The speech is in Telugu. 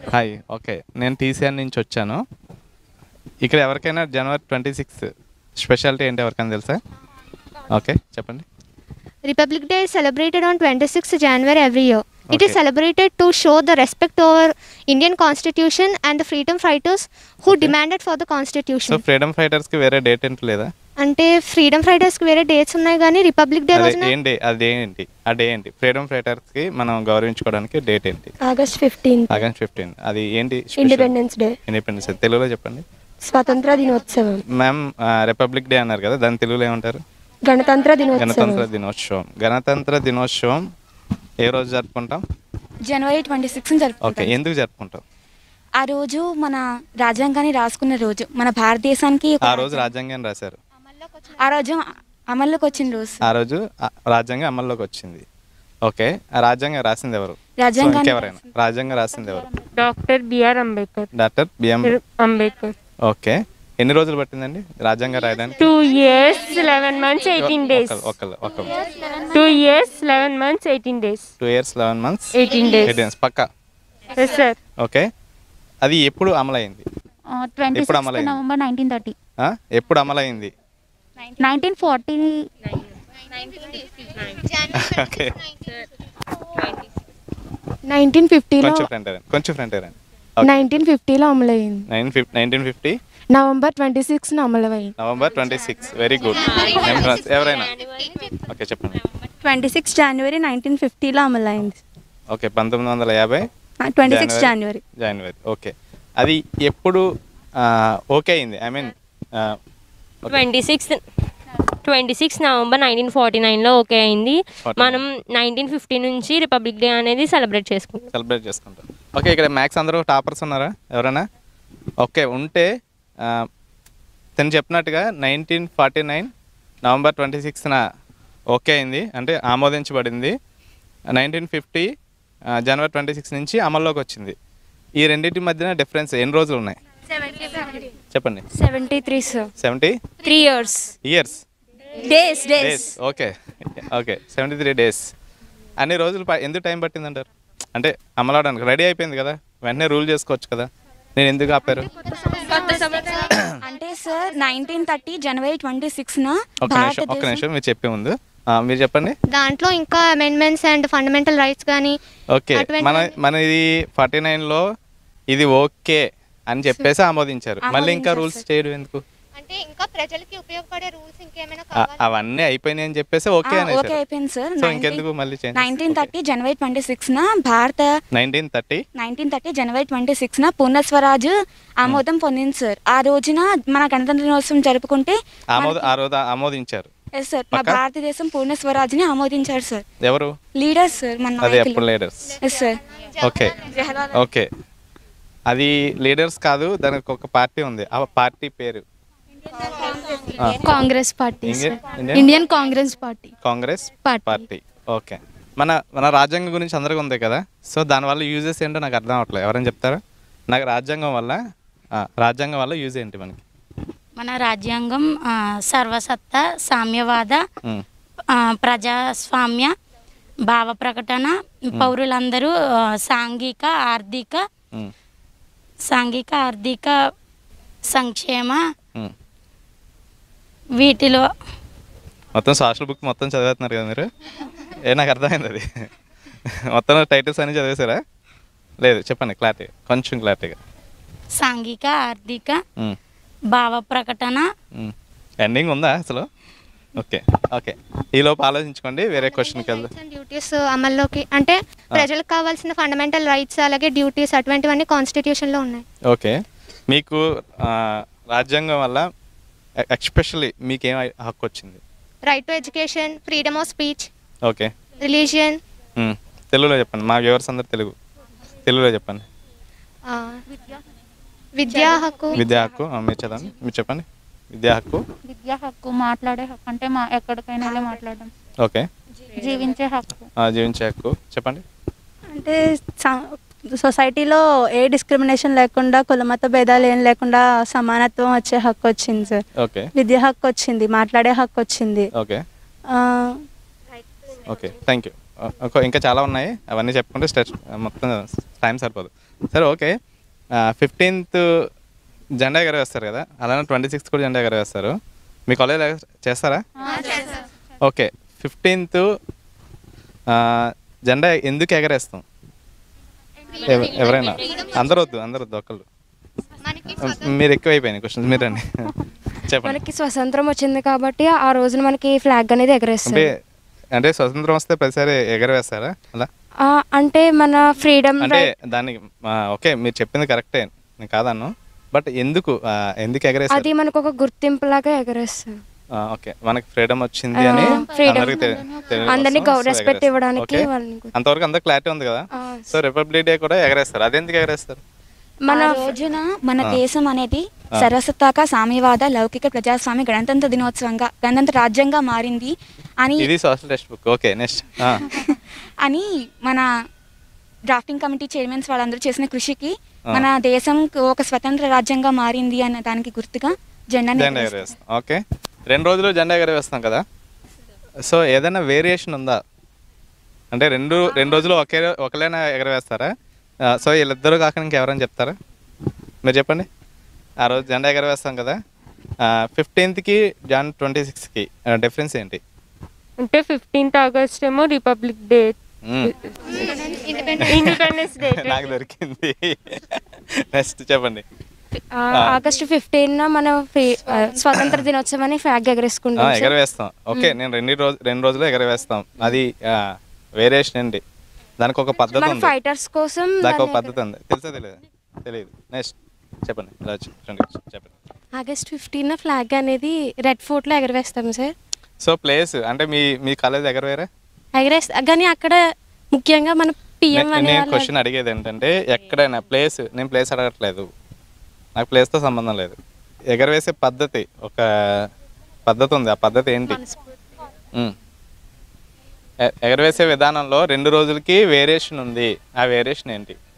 హాయ్ ఓకే నేను టీసీఆర్ నుంచి వచ్చాను ఇక్కడ ఎవరికైనా జనవరి ట్వంటీ సిక్స్ స్పెషాలిటీ ఏంటి ఎవరికైనా తెలుసా ఓకే చెప్పండి Republic Day is celebrated on 26th January every year. It is Okay. celebrated to show the respect over Indian Constitution and the freedom fighters who Okay. demanded for the so Constitution. Freedom ఫైటర్స్కి వేరే డేట్ ఏంటి లేదా అంటే ఫ్రీడమ్ ఫైటర్స్కి వేరే డేట్స్ ఉన్నాయి కానీ రిపబ్లిక్ డే అదే రోజున ఏం డే అది ఏంటి ఆ డే ఏంటి ఫ్రీడమ్ ఫైటర్స్కి మనం గౌరవించుకోవడానికి డేట్ ఏంటి ఆగస్ట్ ఫిఫ్టీన్త్ ఆగస్ట్ ఫిఫ్టీన్ అది ఏంటి ఇండిపెండెన్స్ డే ఇండిపెండెన్స్ తెలుగులో చెప్పండి స్వాతంత్ర దినోత్సవం మ్యామ్ రిపబ్లిక్ డే అన్నారు కదా దాని తెలుగులో ఏమంటారు గణతంత్ర దినోత్సవం గణతంత్ర దినోత్సవం గణతంత్ర దినోత్సవం ఏ రోజు జరుపుకుంటాం జనవరి ట్వంటీ సిక్స్ ఓకే జరుపుకుంటాం ఎందుకు జరుపుకుంటాం ఆ రోజు మన రాజ్యాంగాన్ని రాసుకున్న రోజు మన భారతదేశానికి ఒక ఆ రోజు రాజ్యాంగాన్ని రాశారు ఆ రోజు అమల్లోకి వచ్చిన రోజు ఆ రోజు ఆ రాజ్యాంగం అమల్లోకి వచ్చింది ఓకే ఆ రాజ్యాంగం రాసింది ఎవరు సో రాజ్యాంగాన్ని ఇంకెవరైనా రాజ్యాంగం రాసింది ఎవరు doctor B R Ambedkar doctor B M Ambedkar okay ఎన్ని రోజులు పట్టిందండి రాజ్యాంగం రాయడానికి two years eleven months eighteen days ఒకళ్ళు ఒకళ్ళు two years eleven months eighteen days two years eleven months eighteen days eighteens పక్క ఎస్ సార్ ఓకే అది ఎప్పుడు అమలైంది ట్వంటీ ఎప్పుడు సిక్స్త్ అమలైంది? నవంబర్ నైన్టీన్ థర్టీ ఆ? ఎప్పుడు అమలైంది నైన్టీన్ ఫార్టీ ఓకే నైన్టీన్ ఫిఫ్టీలో కొంచెం ఫ్రంట్ రండి కొంచెం ఫ్రంట్ రండి నైన్టీన్ ఫిఫ్టీలో అమలైంది నైన్ ఫిఫ్ nineteen fifty November twenty six అమలైంది November twenty six very good ఎవరైనా ఓకే చెప్పండి ట్వంటీ సిక్స్ జనవరి నైన్టీన్ ఫిఫ్టీలో అమలైంది ఓకే పంతొమ్మిది వందల యాభై ట్వంటీ సిక్స్ జనవరి జనవరి ఓకే అది ఎప్పుడు ఆ, ఓకే అయింది I mean twenty six twenty six November nineteen forty నైన్లో ఓకే అయింది 49. మనం నైన్టీన్ ఫిఫ్టీ నుంచి రిపబ్లిక్ డే అనేది సెలబ్రేట్ చేసుకుంటాం సెలబ్రేట్ చేసుకుంటాం ఓకే ఇక్కడ మ్యాథ్స్ అందరూ టాపర్స్ ఉన్నారా ఎవరైనా ఓకే ఉంటే ఆ, తను చెప్పినట్టుగా nineteen forty nine November twenty సిక్స్న ఓకే అయింది అంటే ఆమోదించబడింది నైన్టీన్ ఫిఫ్టీ జనవరి ట్వంటీ సిక్స్ నుంచి అమల్లోకి వచ్చింది ఈ రెండింటి మధ్యన డిఫరెన్స్ ఎన్ని రోజులు ఉన్నాయి చెప్పండి seventy three sir seventy three years years days days days okay okay seventy three days అన్ని రోజులు ప- ఎందుకు టైం పట్టిందంటారు అంటే అమలాడానికి రెడీ అయిపోయింది కదా వెంటనే రూల్ చేసుకోవచ్చు కదా నేను ఎందుకు ఆపారు అంటే సార్ నైన్టీన్ థర్టీ జనవరి ట్వంటీ సిక్స్న ఒక్క నిమిషం ఒక్క నిమిషం మీరు చెప్పే ముందు ఆ, మీరు చెప్పండి దాంట్లో ఇంకా అమెండ్మెంట్స్ అండ్ ఫండమెంటల్ రైట్స్ కానీ ఓకే అటువంటి- మన మన ఇది ఫార్టీ నైన్లో ఇది ఓకే అని చెప్పేసి ఆమోదించారు మళ్ళీ ఇంకా ఆమోదించారు రూల్స్ సార్. చేయడం ఎందుకు అంటే ఇంకా ప్రజలకి ఉపయోగపడే రూల్స్ ఇంకేమైనా ఆ, అవన్నీ అయిపోయినాయి అని చెప్పేసి ఓకే ఓకే అనేసారు అయిపోయింది సార్ సో ఇంకెందుకు మళ్ళీ చేంజ్ నైన్టీన్ థర్టీ జనవరి ట్వంటీ సిక్స్న భారత నైన్టీన్ థర్టీ నైన్టీన్ థర్టీ జనవరి ట్వంటీ సిక్స్న పూర్ణ స్వరాజ్ ఆమోదం పొందింది సార్ ఆ రోజున మన గణతంత్ర దినోత్సవం జరుపుకుంటే ఆమోద ఆ రోజు ఆమోదించారు ఎస్ సార్ మన పక్కా? భారతదేశం పూర్ణ స్వరాజ్ని ఆమోదించారు సార్ ఎవరు లీడర్స్ సార్ మన అదే నాయకులు అప్పుడు leaders yes sir okay okay అది లీడర్స్ కాదు దానికి ఒక పార్టీ ఉంది ఆ పార్టీ పేరు ఆ, Congress party Indian- sir. Indian? Indian Congress party Congress party. Party okay మన మన రాజ్యాంగం గురించి అందరికీ ఉంది కదా సో దానివల్ల యూజెస్ ఏంటో నాకు అర్థం అవ్వట్లేదు ఎవరైనా చెప్తారా నాకు రాజ్యాంగం వల్ల ఆ, రాజ్యాంగం వల్ల యూజ్ ఏంటి మనకి మన రాజ్యాంగం ఆ, సర్వసత్తా సామ్యవాద ఉమ్, ఆ, ప్రజాస్వామ్య భావ ప్రకటన పౌరులందరూ ఆ, సాంఘిక ఆర్థిక ఉమ్, సాంఘిక ఆర్థిక సంక్షేమ ఉమ్. వీటిలో మొత్తం సోషల్ బుక్ మొత్తం చదివేస్తున్నారు కదా మీరు ఏ నాకు అర్థమైంది అది మొత్తం టైటిల్స్ అన్ని చదివేశారా లేదు చెప్పండి క్లారిటీ కొంచెం క్లారిటీగా సాంఘిక ఆర్థిక ఉమ్, భావ ప్రకటన ఉమ్. ఎండింగ్ ఉందా అసలు ఓకే ఓకే ఈలోపు ఆలోచించుకోండి వేరే క్వశ్చన్కి వెళ్దాం డ్యూటీస్ అమల్లోకి అంటే ప్రజలకు కావాల్సిన ఫండమెంటల్ రైట్స్ అలాగే డ్యూటీస్ అటువంటివన్నీ కాన్స్టిట్యూషన్లో ఉన్నాయి ఓకే మీకు ఆ, రాజ్యాంగం వల్ల ఎక్స్పెషల్లీ మీకేం హక్కు వచ్చింది right to education freedom of speech okay religion um, తెలుగులో చెప్పండి మా వ్యూవర్స్ అందరు తెలుగు తెలుగులో చెప్పండి విద్యా హక్కు విద్యా హక్కు ఆ, మీరు చదవండి మీరు చెప్పండి విద్యా హక్కు విద్యా హక్కు మాట్లాడే హక్కు అంటే మా ఎక్కడికైనా వెళ్ళి మాట్లాడడం ఓకే జీవించే హక్కు ఆ, జీవించే హక్కు చెప్పండి అంటే స- సొసైటీలో ఏ డిస్క్రిమినేషన్ లేకుండా కులమత భేదాలు ఏం లేకుండా సమానత్వం వచ్చే హక్కు వచ్చింది సార్ ఓకే విద్యా హక్కు వచ్చింది మాట్లాడే హక్కు వచ్చింది ఓకే ఆ, ఓకే థ్యాంక్ యూ ఒక- ఇంకా చాలా ఉన్నాయి అవన్నీ చెప్పుకుంటే స్టెచ్ మొత్తం టైం సరిపోదు సరే ఓకే ఫిఫ్టీన్త్ జెండా ఎగరవేస్తారు కదా అలానే ట్వంటీ సిక్స్త్ కూడా జెండా ఎగరవేస్తారు మీ కాలేజ్ చేస్తారా ఓకే ఫిఫ్టీన్త్ జెండా ఎందుకు ఎగరేస్తాం ఎవ- ఎవరైనా అందరూ వద్దు అందరూ వద్దు ఒకళ్ళు మీరు ఎక్కువ అయిపోయినాయి క్వశ్చన్స్ మీరు రండి చెప్పండి మనకి స్వతంత్రం వచ్చింది కాబట్టి ఆ రోజున మనకి ఫ్లాగ్ అనేది ఎగరేస్తారు అంటే అంటే స్వతంత్రం వస్తే ప్రతిసారి ఎగరవేస్తారా అలా ఆ, అంటే మన ఫ్రీడమ్ అంటే దానికి ఆ, ఓకే మీరు చెప్పింది కరెక్టే నేను కాదన్ను బట్ ఎందుకు ఆ, ఎందుకు ఎగరేస్తారు అది మనకు ఒక గుర్తింపు లాగా ఎగరేస్తారు ఆ, ఓకే మనకి ఫ్రీడమ్ వచ్చింది అని freedom. అందరికి తె- తెలియడం అందరినీ కోసం గౌ- సో respect ఎగరేస్తారు. ఇవ్వడానికి ఓకే? వాళ్ళని గుర్తు- అంతవరకు అందరు క్లారిటీ ఉంది కదా ఆ, సో రిపబ్లిక్ డే కూడా ఎగరేస్తారు అదెందుకు ఎగరేస్తారు మన మన రోజున మన దేశం అనేది సరస్వతాక సామ్యవాద లౌకిక ప్రజాస్వామ్య గణతంత్ర దినోత్సవంగా గణతంత్ర రాజ్యంగా మారింది అని ఇది social text book okay next అని మన డ్రాఫ్టింగ్ కమిటీ చైర్మన్స్ వాళ్ళందరూ చేసిన కృషికి ఆ. మన దేశం ఒక స్వతంత్ర రాజ్యంగా మారింది అన్న దానికి గుర్తుగా జెండాని జెండా ఎగరేస్తారు. ఎగరేస్తాం ఓకే రెండు రోజులు జెండా ఎగరవేస్తాం కదా సో ఏదైనా వేరియేషన్ ఉందా అంటే రెండు రెండు రోజులు ఒకే ఒకలేనా ఎగరవేస్తారా ఆ, సో వీళ్ళిద్దరూ కాక ఇంకెవరైనా చెప్తారా మీరు చెప్పండి ఆ రోజు జెండా ఎగరవేస్తాం కదా ఫిఫ్టీన్త్కి జాన్ ట్వంటీ సిక్స్కి డిఫరెన్స్ ఏంటి అంటే ఫిఫ్టీన్త్ ఆగస్ట్ ఏమో republic day hmm. Independence day నాకు దొరికింది నెక్స్ట్ చెప్పండి ఆ, ఆగస్టు ఫిఫ్టీన్ మన ఫ్రీ ఆ, స్వాతంత్ర దినోత్సవం అని ఫ్లాగ్ ఆ, ఎగరేసుకుంటాం సార్. ఎగరవేస్తాం ఓకే నేను రెండు రోజు రెండు రోజులు ఎగరవేస్తాం అది వేరియేషన్ ఏంటి దానికి ఒక పద్ధతి మన ఉంది ఫైటర్స్ కోసం దానికి ఒక దాన్ని పద్ధతి ఉంది తెలుసా తెలియదు తెలియదు నెక్స్ట్ చెప్పండి రాజు రండి, చెప్పండి ఆగస్ట్ ఫిఫ్టీన్ ఫ్లాగ్ అనేది రెడ్ ఫోర్ట్లో ఎగరవేస్తాం సార్ సో ప్లేస్ అంటే మీ మీ కాలేజ్ ఎగరవేరా ఎగరేస్తా కానీ అక్కడ ముఖ్యంగా మన పిఎం నే- అనే నేను వాళ్ళు క్వశ్చన్ అడిగేది ఏంటంటే ఎక్కడైనా ప్లేస్ నేను ప్లేస్ అడగట్లేదు నాకు ప్లేస్తో సంబంధం లేదు ఎగరవేసే పద్ధతి ఒక పద్ధతి ఉంది ఆ పద్ధతి ఏంటి ఉమ్. ఎ- ఎగరవేసే విధానంలో రెండు రోజులకి వేరియేషన్ ఉంది ఆ వేరియేషన్ ఏంటి